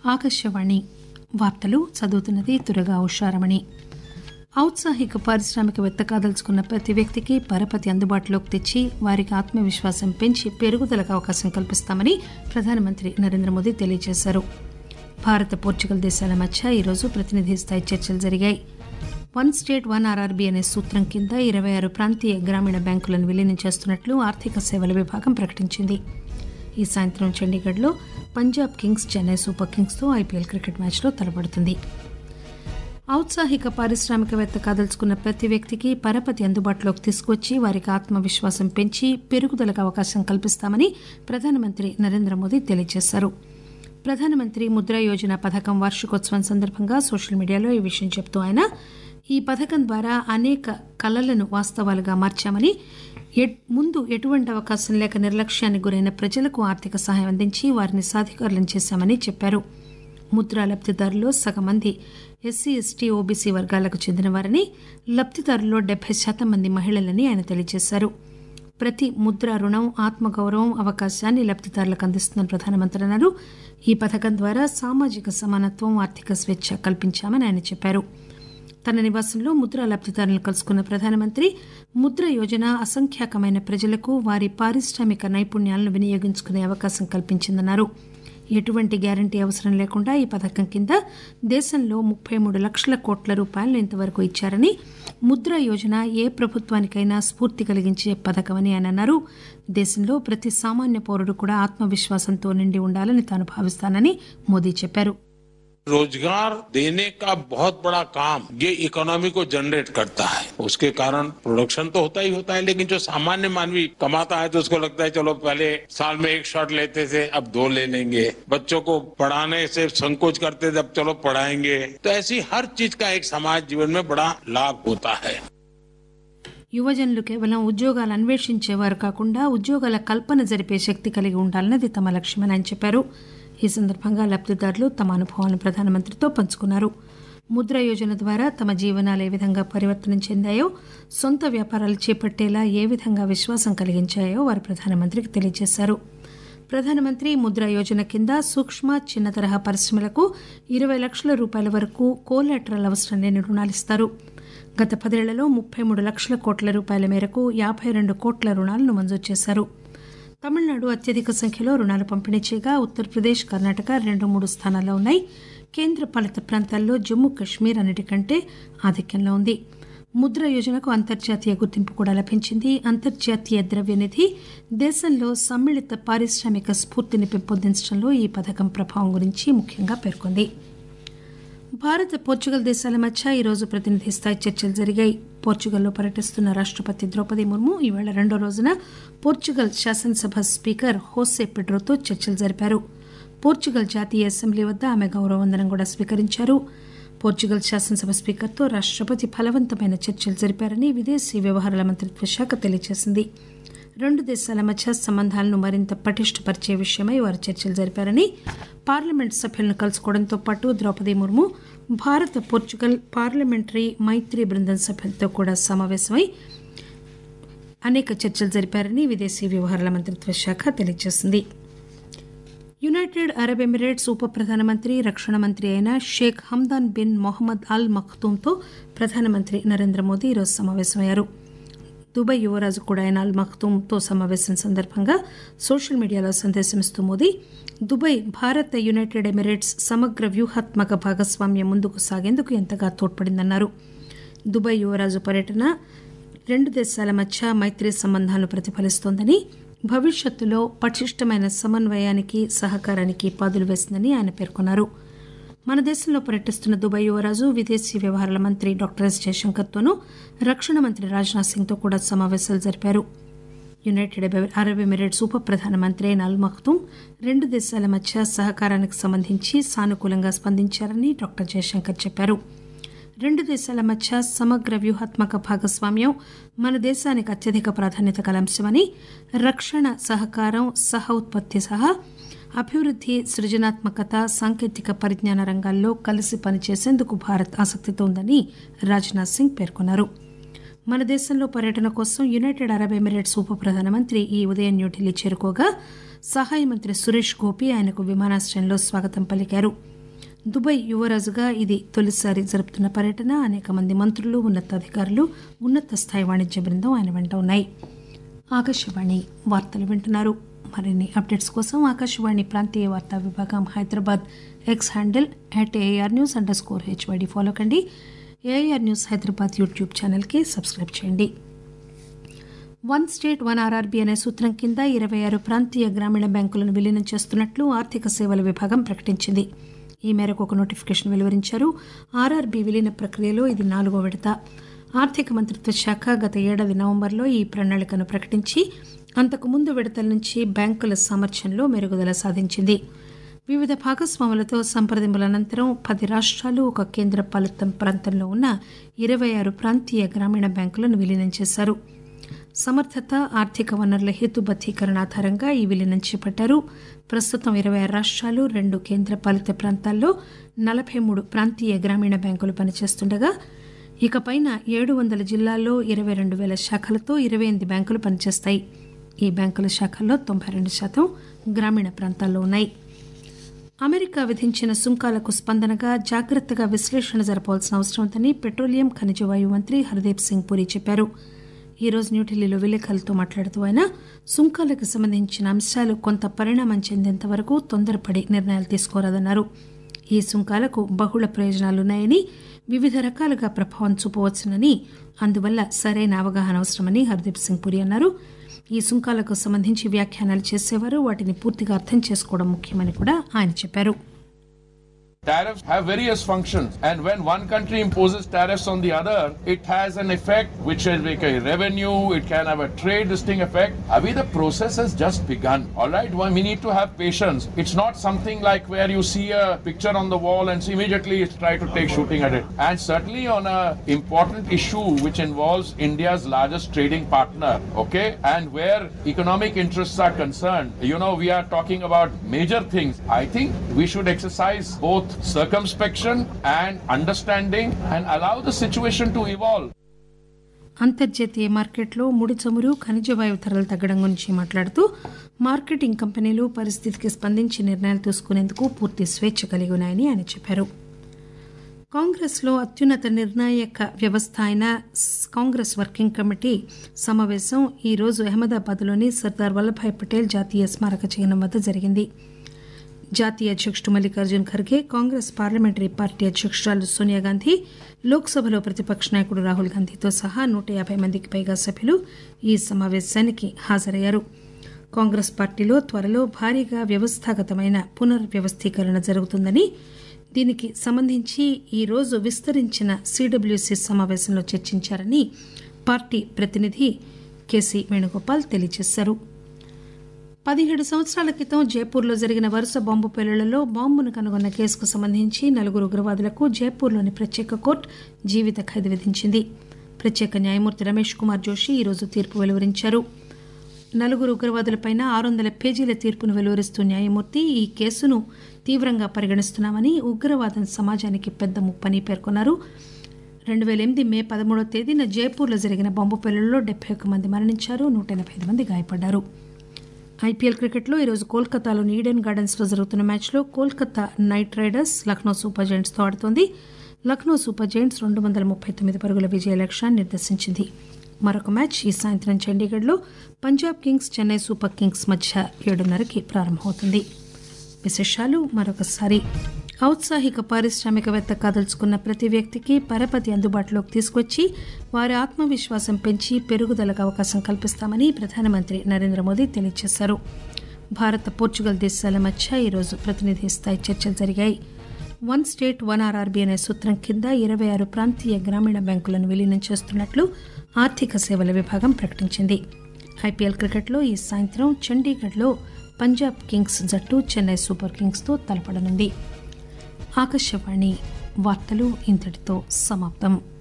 ఆకాశవాణి వార్తలు చదువుతున్నది తురగా ఉషారమణి ఔత్సాహిక పారిశ్రామికవేత్త కాదలుచుకున్న ప్రతి వ్యక్తికి పరపతి అందుబాటులోకి తెచ్చి వారికి ఆత్మవిశ్వాసం పెంచి పెరుగుదలకు అవకాశం కల్పిస్తామని ప్రధానమంత్రి నరేంద్ర మోదీ తెలియజేశారు భారత్ పోర్చుగల్ దేశాల మధ్య ఈరోజు ప్రతినిధి స్థాయి చర్చలు జరిగాయి వన్ స్టేట్ వన్ ఆర్ఆర్బీ అనే సూత్రం కింద ఇరవై ఆరు ప్రాంతీయ గ్రామీణ బ్యాంకులను విలీనం చేస్తున్నట్లు ఆర్థిక సేవల విభాగం ప్రకటించింది ఈ సాయంత్రం చండీగఢ్లో పంజాబ్ కింగ్స్ చెన్నై సూపర్ కింగ్స్తో ఐపీఎల్ క్రికెట్ మ్యాచ్లో తలపడుతుంది ఔత్సాహిక పారిశ్రామికవేత్త కాదలుచుకున్న ప్రతి వ్యక్తికి పరపతి అందుబాటులోకి తీసుకొచ్చి వారికి ఆత్మవిశ్వాసం పెంచి పెరుగుదలకు అవకాశం కల్పిస్తామని ప్రధానమంత్రి నరేంద్ర మోదీ తెలియజేశారు ప్రధానమంత్రి ముద్రా యోజన పథకం వార్షికోత్సవం సందర్భంగా సోషల్ మీడియాలో ఈ విషయం చెబుతూ ఆయన ఈ పథకం ద్వారా అనేక కలలను వాస్తవాలుగా మార్చామని ముందు ఎటువంటి అవకాశం లేక నిర్లక్ష్యానికి గురైన ప్రజలకు ఆర్థిక సహాయం అందించి వారిని సాధికారులను చేశామని చెప్పారు ముద్రా లబ్దిదారుల్లో సగం మంది ఎస్సీ ఎస్టీ ఓబీసీ వర్గాలకు చెందినవారని లబ్దిదారుల్లో డెబ్బై శాతం మంది మహిళలని ఆయన తెలియజేశారు ప్రతి ముద్రా రుణం ఆత్మగౌరవం అవకాశాన్ని లబ్దిదారులకు అందిస్తుందని ప్రధానమంత్రి అన్నారు ఈ పథకం ద్వారా సామాజిక సమానత్వం ఆర్థిక స్వేచ్ఛ కల్పించామని ఆయన చెప్పారు తన నివాసంలో ముద్రా లబ్దిదారులను కలుసుకున్న ప్రధానమంత్రి ముద్ర యోజన అసంఖ్యాకమైన ప్రజలకు వారి పారిశ్రామిక నైపుణ్యాలను వినియోగించుకునే అవకాశం కల్పించిందన్నారు ఎటువంటి గ్యారంటీ అవసరం లేకుండా ఈ పథకం కింద దేశంలో ముప్పై మూడు లక్షల కోట్ల రూపాయలను ఇంతవరకు ఇచ్చారని ముద్రా యోజన ఏ ప్రభుత్వానికైనా స్ఫూర్తి కలిగించే పథకమని ఆయన అన్నారు దేశంలో ప్రతి సామాన్య పౌరుడు కూడా ఆత్మవిశ్వాసంతో నిండి ఉండాలని తాను భావిస్తానని మోదీ చెప్పారు रोजगार देने का बहुत बड़ा काम ये इकोनॉमी को जनरेट करता है उसके कारण प्रोडक्शन तो होता ही होता है लेकिन जो सामान्य मानवी कमाता है तो उसको लगता है चलो पहले साल में एक शर्ट लेते थे अब दो ले लेंगे बच्चों को पढ़ाने से संकोच करते थे अब चलो पढ़ाएंगे तो ऐसी हर चीज का एक समाज जीवन में बड़ा लाभ होता है యువజనులు కేవలం ఉద్యోగాలు అన్వేషించేవారు కాకుండా ఉద్యోగాల కల్పన జరిపే శక్తి కలిగి ఉండాలన్నది తమ లక్ష్యమని ఆయన చెప్పారు ఈ సందర్భంగా లబ్దిదారులు తమ అనుభవాలను ప్రధానమంత్రితో పంచుకున్నారు ముద్ర యోజన ద్వారా తమ జీవనాలు ఏ విధంగా పరివర్తనం చెందాయో సొంత వ్యాపారాలు చేపట్టేలా ఏ విధంగా విశ్వాసం కలిగించాయో వారు ప్రధానమంత్రికి తెలియజేశారు ప్రధానమంత్రి ముద్ర యోజన కింద సూక్ష్మ చిన్న తరహా పరిశ్రమలకు ఇరవై లక్షల రూపాయల వరకు కోలాటరల్ అవసరం లేని రుణాలిస్తారు గత పదేళ్లలో ముప్పై మూడు లక్షల కోట్ల రూపాయల మేరకు యాభై రెండు కోట్ల రుణాలను మంజూరు చేశారు తమిళనాడు అత్యధిక సంఖ్యలో రుణాలు పంపిణీ చేయగా ఉత్తరప్రదేశ్ కర్ణాటక రెండు మూడు స్థానాల్లో ఉన్నాయి కేంద్ర పాలిత ప్రాంతాల్లో జమ్మూ కశ్మీర్ అన్నిటికంటే ఆధిక్యంలో ఉంది ముద్ర యోజనకు అంతర్జాతీయ గుర్తింపు కూడా లభించింది అంతర్జాతీయ ద్రవ్యనిధి దేశంలో సమ్మిళిత పారిశ్రామిక స్ఫూర్తిని పెంపొందించడంలో ఈ పథకం ప్రభావం గురించి ముఖ్యంగా పేర్కొంది భారత్ పోర్చుగల్ దేశాల మధ్య ఈరోజు ప్రతినిధి స్థాయి చర్చలు జరిగాయి పోర్చుగల్లో పర్యటిస్తున్న రాష్టపతి ద్రౌపది ముర్ము ఈవేళ రెండో రోజున పోర్చుగల్ శాసనసభ స్పీకర్ హోసే పెడ్రోతో చర్చలు జరిపారు పోర్చుగల్ జాతీయ అసెంబ్లీ వద్ద ఆమె గౌరవ వందనం కూడా స్వీకరించారు పోర్చుగల్ శాసనసభ స్పీకర్తో రాష్టపతి ఫలవంతమైన చర్చలు జరిపారని విదేశీ వ్యవహారాల మంత్రిత్వ శాఖ తెలియజేసింది రెండు దేశాల మధ్య సంబంధాలను మరింత పటిష్టపరిచే విషయమై వారు చర్చలు జరిపారని పార్లమెంట్ సభ్యులను కలుసుకోవడంతో పాటు ద్రౌపది ముర్ము భారత పోర్చుగల్ పార్లమెంటరీ మైత్రి బృందం సభ్యులతో కూడా సమావేశమై అనేక చర్చలు జరిపారని విదేశీ వ్యవహారాల మంత్రిత్వ శాఖ తెలియజేసింది యునైటెడ్ అరబ్ ఎమిరేట్స్ ఉప ప్రధానమంత్రి రక్షణ మంత్రి అయిన Sheikh Hamdan bin Mohammed Al మఖ్తూమ్తో ప్రధానమంత్రి నరేంద్ర మోదీ ఈరోజు సమావేశమయ్యారు దుబాయ్ యువరాజు కూడా అయిన అల్ మఖ్తూమ్తో సమావేశం సందర్భంగా సోషల్ మీడియాలో సందేశమిస్తూ Modi Dubai Bharat United Emirates సమగ్ర వ్యూహాత్మక భాగస్వామ్యం ముందుకు సాగేందుకు ఎంతగా తోడ్పడిందన్నారు దుబాయ్ యువరాజు పర్యటన రెండు దేశాల మధ్య మైత్రి సంబంధాలను ప్రతిఫలిస్తోందని భవిష్యత్తులో పటిష్టమైన సమన్వయానికి సహకారానికి పాదులు వేసిందని ఆయన పేర్కొన్నారు మన దేశంలో పర్యటిస్తున్న దుబాయ్ యువరాజు విదేశీ వ్యవహారాల మంత్రి డాక్టర్ ఎస్ జయశంకర్తోనూ రక్షణ మంత్రి రాజ్నాథ్ సింగ్తో కూడా సమావేశాలు జరిపారు యునైటెడ్ అరబ్ ఎమిరేట్స్ ఉప ప్రధానమంత్రి అయిన అల్ మఖ్తూమ్ రెండు దేశాల మధ్య సహకారానికి సంబంధించి సానుకూలంగా స్పందించారని డాక్టర్ జయశంకర్ చెప్పారు రెండు దేశాల మధ్య సమగ్ర వ్యూహాత్మక భాగస్వామ్యం మన దేశానికి అత్యధిక ప్రాధాన్యత గల అంశమని రక్షణ సహకారం సహ ఉత్పత్తి సహా అభివృద్ది సృజనాత్మకత సాంకేతిక పరిజ్ఞాన రంగాల్లో కలిసి పనిచేసేందుకు భారత్ ఆసక్తితో ఉందని రాజ్నాథ్ సింగ్ పేర్కొన్నారు మన దేశంలో పర్యటన కోసం యునైటెడ్ అరబ్ ఎమిరేట్స్ ఉప ప్రధానమంత్రి ఈ ఉదయం న్యూఢిల్లీ చేరుకోగా సహాయ మంత్రి సురేష్ గోపి ఆయనకు విమానాశ్రయంలో స్వాగతం పలికారు దుబాయ్ యువరాజుగా ఇది తొలిసారి జరుపుతున్న పర్యటన అనేక మంది మంత్రులు ఉన్నతాధికారులు ఉన్నత స్థాయి వాణిజ్య బృందం ఆయన వెంట ఉన్నాయి ఆకాశవాణి వార్తలు వింటున్నారు మరిన్ని అప్డేట్స్ కోసం ఆకాశవాణి ప్రాంతీయ వార్తా విభాగం Hyderabad X handle at A R news under score H Y D follow కండి ఏఆర్ న్యూస్ హైదరాబాద్ యూట్యూబ్ ఛానల్కి సబ్స్క్రైబ్ చేయండి వన్ స్టేట్ వన్ ఆర్ఆర్బీ అనే సూత్రం కింద ఇరవై ఆరు ప్రాంతీయ గ్రామీణ బ్యాంకులను విలీనం చేస్తున్నట్లు ఆర్థిక సేవల విభాగం ప్రకటించింది ఈ మేరకు ఒక నోటిఫికేషన్ వెలువరించారు ఆర్ఆర్బీ విలీన ప్రక్రియలో ఇది నాలుగో విడత ఆర్థిక మంత్రిత్వ శాఖ గత ఏడాది నవంబర్లో ఈ ప్రణాళికను ప్రకటించి అంతకు ముందు విడతల నుంచి బ్యాంకుల సామర్థ్యంలో మెరుగుదల సాధించింది వివిధ భాగస్వాములతో సంప్రదింపుల అనంతరం పది రాష్ట్రాలు ఒక కేంద్ర పాలిత ప్రాంతంలో ఉన్న ఇరవై ఆరు ప్రాంతీయ గ్రామీణ బ్యాంకులను విలీనం చేశారు సమర్థత ఆర్థిక వనరుల హేతుబద్దీకరణ ఆధారంగా ఈ విలీనం చేపట్టారు ప్రస్తుతం ఇరవై ఆరు రాష్ట్రాలు రెండు కేంద్ర పాలిత ప్రాంతాల్లో నలభై మూడు ప్రాంతీయ గ్రామీణ బ్యాంకులు పనిచేస్తుండగా ఇకపైన ఏడు వందల జిల్లాల్లో ఇరవై రెండు వేల శాఖలతో ఇరవై ఎనిమిది బ్యాంకులు పనిచేస్తాయి ఈ బ్యాంకుల శాఖల్లో తొంభై రెండు శాతం గ్రామీణ ప్రాంతాల్లో ఉన్నాయి అమెరికా విధించిన సుంకాలకు స్పందనగా జాగ్రత్తగా విశ్లేషణ జరపవలసిన అవసరం ఉందని పెట్రోలియం ఖనిజ వాయు మంత్రి హర్దీప్ సింగ్ పూరి చెప్పారు ఈ రోజు న్యూఢిల్లీలో విలేకరులతో మాట్లాడుతూ ఆయన సుంకాలకు సంబంధించిన అంశాలు కొంత పరిణామం చెందేంత వరకు తొందరపడి నిర్ణయాలు తీసుకోరాదన్నారు ఈ సుంకాలకు బహుళ ప్రయోజనాలున్నాయని వివిధ రకాలుగా ప్రభావం చూపవచ్చునని అందువల్ల సరైన అవగాహన అవసరమని హర్దీప్ సింగ్ పురి అన్నారు ఈ సుంకాలకు సంబంధించి వ్యాఖ్యానాలు చేసేవారు వాటిని పూర్తిగా అర్థం చేసుకోవడం ముఖ్యమని కూడా ఆయన చెప్పారు Tariffs have various functions, and when one country imposes tariffs on the other, it has an effect which is like a revenue, it can have a trade distinct effect. Avi, the process has just begun. All right, well, we need to have patience. It's not something like where you see a picture on the wall and immediately try to take shooting at it. And certainly on a important issue which involves India's largest trading partner, okay, and where economic interests are concerned, you know, we are talking about major things. I think we should exercise both circumspection and understanding and allow the situation to evolve. అంతర్జాతీయ మార్కెట్లో ముడి చమురు ఖనిజ వాయువు ధరలు తగ్గడం గురించి మాట్లాడుతూ మార్కెటింగ్ కంపెనీలు పరిస్థితికి స్పందించి నిర్ణయాలు తీసుకునేందుకు పూర్తి స్వేచ్ఛ కలిగి ఉన్నాయని ఆయన చెప్పారు కాంగ్రెస్లో అత్యున్నత నిర్ణాయక వ్యవస్థ అయిన కాంగ్రెస్ వర్కింగ్ కమిటీ సమావేశం ఈ రోజు అహ్మదాబాద్లోని సర్దార్ వల్లభాయ్ పటేల్ జాతీయ స్మారక చిహ్నం వద్ద జరిగింది జాతీయ అధ్యక్షుడు Mallikarjun Kharge Congress parliamentary party అధ్యక్షురాలు సోనియా గాంధీ లోక్సభలో ప్రతిపక్ష నాయకుడు రాహుల్ గాంధీతో సహా నూట యాభై మందికి పైగా సభ్యులు ఈ సమావేశానికి హాజరయ్యారు కాంగ్రెస్ పార్టీలో త్వరలో భారీగా వ్యవస్థాగతమైన పునర్వ్యవస్థీకరణ జరుగుతుందని దీనికి సంబంధించి ఈ రోజు విస్తరించిన సిడబ్ల్యూసీ సమావేశంలో చర్చించారని పార్టీ ప్రతినిధి కేసీ వేణుగోపాల్ తెలియజేశారు పదిహేడు సంవత్సరాల క్రితం జైపూర్లో జరిగిన వరుస బాంబు పేలుళ్లలో బాంబును కనుగొన్న కేసుకు సంబంధించి నలుగురు ఉగ్రవాదులకు జైపూర్లోని ప్రత్యేక కోర్టు జీవిత ఖైదు విధించింది ప్రత్యేక న్యాయమూర్తి రమేష్ కుమార్ జోషి ఈరోజు తీర్పు వెలువరించారు నలుగురు ఉగ్రవాదులపై ఆరు వందల పేజీల తీర్పును వెలువరిస్తూ న్యాయమూర్తి ఈ కేసును తీవ్రంగా పరిగణిస్తున్నామని ఉగ్రవాదం సమాజానికి పెద్ద ముప్పని పేర్కొన్నారు రెండు వేల ఎనిమిది మే పదమూడవ తేదీన జైపూర్లో జరిగిన బాంబు పేలుళ్లలో డెబ్బై ఒక్క మంది మరణించారు నూట ఎనభై ఐదు మంది గాయపడ్డారు ఐపీఎల్ క్రికెట్లో ఈరోజు కోల్కతాలోని ఈడెన్ గార్డెన్స్ లో జరుగుతున్న మ్యాచ్లో Kolkata Knight Riders Lucknow Super Giants తో ఆడుతోంది లక్నో సూపర్ జైంట్స్ రెండు వందల ముప్పై తొమ్మిది పరుగుల విజయ లక్ష్యాన్ని నిర్దేశించింది మరొక మ్యాచ్ ఈ సాయంత్రం చండీగఢ్లో Punjab Kings Chennai Super Kings మధ్య ఏడున్నరకి ప్రారంభమవుతుంది విశేషాలు మరొకసారి ఔత్సాహిక పారిశ్రామికవేత్త కాదలుచుకున్న ప్రతి వ్యక్తికి పరపతి అందుబాటులోకి తీసుకొచ్చి వారి ఆత్మవిశ్వాసం పెంచి పెరుగుదలకు అవకాశం కల్పిస్తామని ప్రధానమంత్రి నరేంద్ర మోదీ తెలియజేశారు భారత పోర్చుగల్ దేశాల మధ్య ఈరోజు ప్రతినిధి స్థాయి చర్చలు జరిగాయి వన్ స్టేట్ వన్ ఆర్ఆర్బీ అనే సూత్రం కింద ఇరవై ఆరు ప్రాంతీయ గ్రామీణ బ్యాంకులను విలీనం చేస్తున్నట్లు ఆర్థిక సేవల విభాగం ప్రకటించింది ఐపీఎల్ క్రికెట్లో ఈ సాయంత్రం చండీగఢ్లో పంజాబ్ కింగ్స్ జట్టు చెన్నై సూపర్ కింగ్స్తో తలపడనుంది ఆకాశవాణి వార్తలు ఇంతటితో సమాప్తం